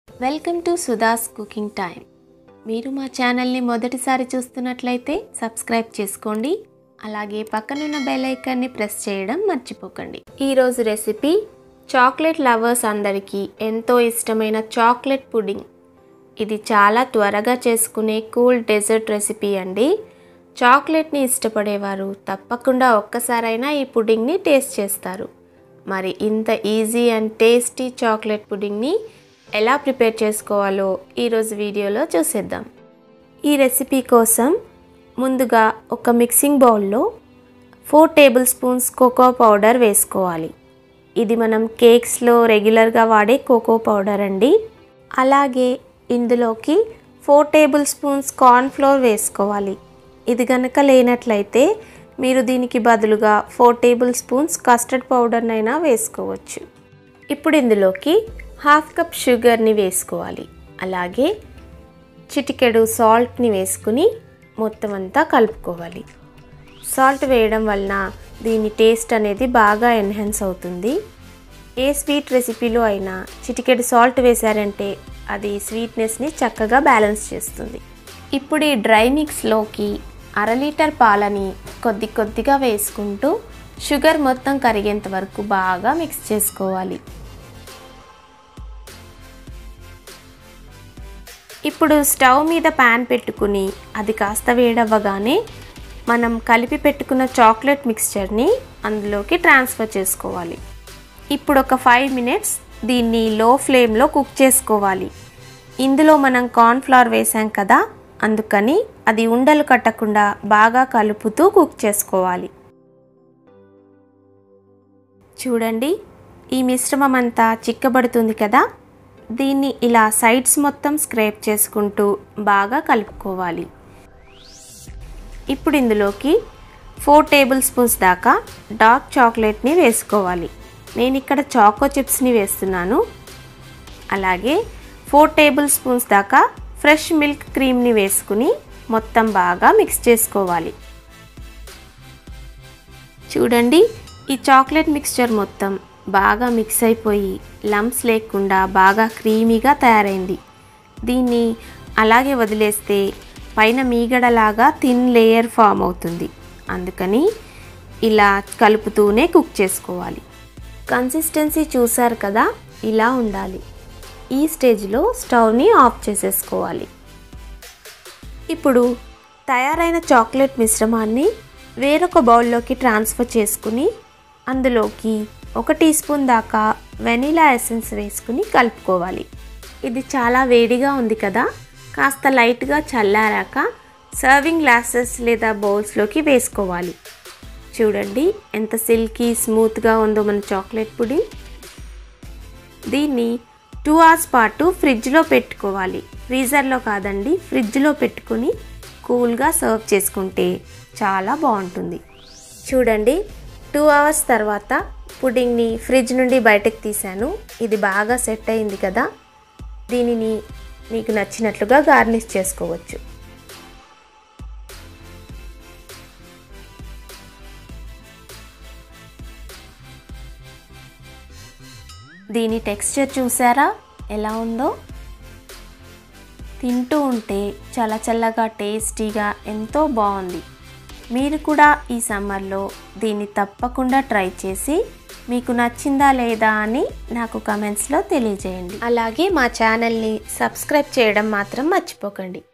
welcome to Sudha's cooking time మీరు మా ఛానల్ని మొదటిసారి చూస్తున్నట్లయితే సబ్స్క్రైబ్ చేసుకోండి అలాగే పక్కనున్న బెల్ ఐకాన్ని ప్రెస్ చేయడం మర్చిపోకండి ఈరోజు రెసిపీ చాక్లెట్ లవర్స్ అందరికీ ఎంతో ఇష్టమైన చాక్లెట్ పుడింగ్ ఇది చాలా త్వరగా చేసుకునే కూల్ డెజర్ట్ రెసిపీ అండి చాక్లెట్ని ఇష్టపడేవారు తప్పకుండా ఒక్కసారైనా ఈ పుడింగ్ని టేస్ట్ చేస్తారు మరి ఇంత ఈజీ అండ్ టేస్టీ చాక్లెట్ పుడింగ్ని ఎలా ప్రిపేర్ చేసుకోవాలో ఈరోజు వీడియోలో చూసేద్దాం ఈ రెసిపీ కోసం ముందుగా ఒక మిక్సింగ్ బౌల్లో four tablespoons cocoa powder వేసుకోవాలి ఇది మనం కేక్స్లో రెగ్యులర్గా వాడే కోకో పౌడర్ అండి అలాగే ఇందులోకి ఫోర్ టేబుల్ స్పూన్స్ కార్న్ఫ్లోర్ వేసుకోవాలి ఇది కనుక లేనట్లయితే మీరు దీనికి బదులుగా ఫోర్ టేబుల్ స్పూన్స్ కస్టర్డ్ పౌడర్నైనా వేసుకోవచ్చు ఇప్పుడు ఇందులోకి హాఫ్ కప్ షుగర్ని వేసుకోవాలి అలాగే చిటికెడు సాల్ట్ని వేసుకుని మొత్తం అంతా కలుపుకోవాలి సాల్ట్ వేయడం వలన దీని టేస్ట్ అనేది బాగా ఎన్హాన్స్ అవుతుంది ఏ స్వీట్ రెసిపీలో అయినా చిటికెడు సాల్ట్ వేశారంటే అది స్వీట్నెస్ని చక్కగా బ్యాలెన్స్ చేస్తుంది ఇప్పుడు ఈ డ్రై మిక్స్లోకి అర లీటర్ పాలని కొద్ది కొద్దిగా వేసుకుంటూ షుగర్ మొత్తం కరిగేంత వరకు బాగా మిక్స్ చేసుకోవాలి ఇప్పుడు స్టవ్ మీద ప్యాన్ పెట్టుకుని అది కాస్త వేడవ్వగానే మనం కలిపి పెట్టుకున్న చాక్లెట్ మిక్స్చర్ని అందులోకి ట్రాన్స్ఫర్ చేసుకోవాలి ఇప్పుడు ఒక ఫైవ్ మినిట్స్ దీన్ని లో ఫ్లేమ్లో కుక్ చేసుకోవాలి ఇందులో మనం కార్న్ఫ్లవర్ వేసాం కదా అందుకని అది ఉండలు కట్టకుండా బాగా కలుపుతూ కుక్ చేసుకోవాలి చూడండి ఈ మిశ్రమం అంతా చిక్కబడుతుంది కదా దీన్ని ఇలా సైడ్స్ మొత్తం స్క్రేప్ చేసుకుంటూ బాగా కలుపుకోవాలి ఇప్పుడు ఇందులోకి ఫోర్ టేబుల్ స్పూన్స్ దాకా డార్క్ చాక్లెట్ని వేసుకోవాలి నేను ఇక్కడ చాకో చిప్స్ని వేస్తున్నాను అలాగే ఫోర్ టేబుల్ స్పూన్స్ దాకా ఫ్రెష్ మిల్క్ క్రీమ్ని వేసుకుని మొత్తం బాగా మిక్స్ చేసుకోవాలి చూడండి ఈ చాక్లెట్ మిక్స్చర్ మొత్తం బాగా మిక్స్ అయిపోయి లంప్స్ లేకుండా బాగా క్రీమీగా తయారైంది దీన్ని అలాగే వదిలేస్తే పైన మీగడలాగా థిన్ లేయర్ ఫామ్ అవుతుంది అందుకని ఇలా కలుపుతూనే కుక్ చేసుకోవాలి కన్సిస్టెన్సీ చూసారు కదా ఇలా ఉండాలి ఈ స్టేజ్లో స్టవ్ని ఆఫ్ చేసేసుకోవాలి ఇప్పుడు తయారైన చాక్లెట్ మిశ్రమాన్ని వేరొక బౌల్లోకి ట్రాన్స్ఫర్ చేసుకుని అందులోకి ఒక టీ స్పూన్ దాకా వెనీలా ఎసెన్స్ వేసుకుని కలుపుకోవాలి ఇది చాలా వేడిగా ఉంది కదా కాస్త లైట్గా చల్లారాక సర్వింగ్ గ్లాసెస్ లేదా బౌల్స్లోకి వేసుకోవాలి చూడండి ఎంత సిల్కీ స్మూత్గా ఉందో మన చాక్లెట్ పొడి దీన్ని టూ అవర్స్ పాటు ఫ్రిడ్జ్లో పెట్టుకోవాలి ఫ్రీజర్లో కాదండి ఫ్రిడ్జ్లో పెట్టుకుని కూల్గా సర్వ్ చేసుకుంటే చాలా బాగుంటుంది చూడండి టూ అవర్స్ తర్వాత పుడింగ్ని ఫ్రిడ్జ్ నుండి బయటకు తీశాను ఇది బాగా సెట్ అయింది కదా దీనిని మీకు నచ్చినట్లుగా గార్నిష్ చేసుకోవచ్చు దీని టెక్స్చర్ చూసారా ఎలా ఉందో తింటూ ఉంటే చల్ల చల్లగా టేస్టీగా ఎంతో బాగుంది మీరు కూడా ఈ సమ్మర్లో దీన్ని తప్పకుండా ట్రై చేసి మీకు నచ్చిందా లేదా అని నాకు కమెంట్స్లో తెలియజేయండి అలాగే మా ఛానల్ని సబ్స్క్రైబ్ చేయడం మాత్రం మర్చిపోకండి